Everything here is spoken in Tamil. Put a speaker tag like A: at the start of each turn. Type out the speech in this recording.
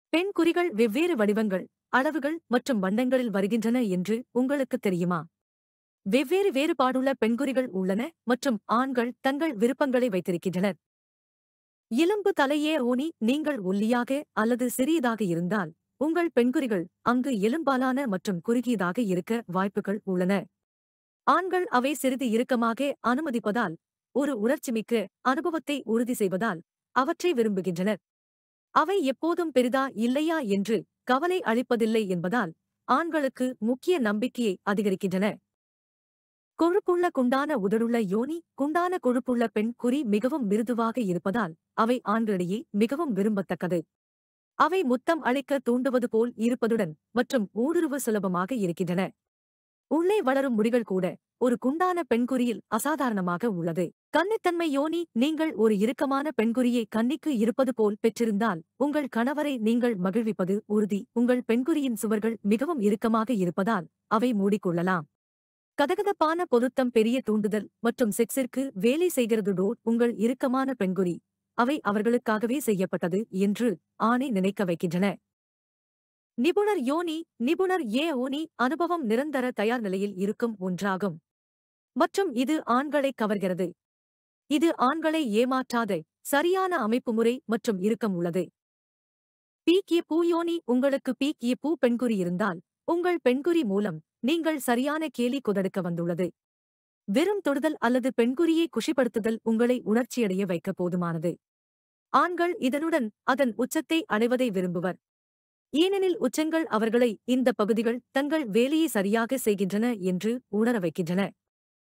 A: பெண் குறிகள் வெவ்வேறு வடிவங்கள் அளவுகள் மற்றும் வண்ணங்களில் வருகின்றன என்று உங்களுக்கு தெரியுமா வெவ்வேறு வேறுபாடுள்ள பெண்குறிகள் உள்ளன மற்றும் ஆண்கள் தங்கள் விருப்பங்களை வைத்திருக்கின்றனர் எலும்பு தலையே ஓனி நீங்கள் ஒல்லியாக அல்லது சிறியதாக இருந்தால் உங்கள் பெண்குறிகள் அங்கு எலும்பாலான மற்றும் குறுகியதாக இருக்க வாய்ப்புகள் உள்ளன ஆண்கள் அவை சிறிது இறுக்கமாக அனுமதிப்பதால் ஒரு உணர்ச்சிமிக்க அனுபவத்தை உறுதி செய்வதால் அவற்றை விரும்புகின்றனர் அவை எப்போதும் பெரிதா இல்லையா என்று கவலை அளிப்பதில்லை என்பதால் ஆண்களுக்கு முக்கிய நம்பிக்கையை அதிகரிக்கின்றன கொழுப்புள்ள குண்டான உதடுள்ள யோனி குண்டான கொழுப்புள்ள பெண் குறி மிகவும் மிருதுவாக இருப்பதால் அவை ஆண்களிடையே மிகவும் விரும்பத்தக்கது அவை முத்தம் அளிக்க தூண்டுவது போல் இருப்பதுடன் மற்றும் ஊடுருவு சுலபமாக இருக்கின்றன உள்ளே வளரும் முடிகள் கூட ஒரு குண்டான பெண்குறியில் அசாதாரணமாக உள்ளது கன்னித்தன்மை யோனி நீங்கள் ஒரு இறுக்கமான பெண்குறியை கன்னிக்கு இருப்பது போல் பெற்றிருந்தால் உங்கள் கணவரை நீங்கள் மகிழ்விப்பது உறுதி உங்கள் பெண்குறியின் சுவர்கள் மிகவும் இறுக்கமாக இருப்பதால் அவை மூடிக்கொள்ளலாம் கதகதப்பான பொருத்தம் பெரிய தூண்டுதல் மற்றும் செக்ஸிற்கு வேலை செய்கிறதுடோ உங்கள் இறுக்கமான பெண்குறி அவை அவர்களுக்காகவே செய்யப்பட்டது என்று ஆணை நினைக்க வைக்கின்றன நிபுணர் யோனி நிபுணர் ஏ ஓனி அனுபவம் நிரந்தர தயார் நிலையில் இருக்கும் ஒன்றாகும் மற்றும் இது ஆண்களை கவர்கிறது இது ஆண்களை ஏமாற்றாத சரியான அமைப்புமுறை மற்றும் இறுக்கம் உள்ளது பீக் ஏ பூ யோனி உங்களுக்கு பீக் ஏ பூ பெண்குறி இருந்தால் உங்கள் பெண்குறி மூலம் நீங்கள் சரியான கேலி குதடுக்க வந்துள்ளது வெறும் தொடுதல் அல்லது பெண்குறியை குஷிப்படுத்துதல் உங்களை உணர்ச்சியடைய வைக்க போதுமானது ஆண்கள் இதனுடன் அதன் உச்சத்தை அடைவதை விரும்புவர் ஏனெனில் உச்சங்கள் அவர்களை இந்த பகுதிகள் தங்கள் வேலையை சரியாக செய்கின்றன என்று உணர வைக்கின்றன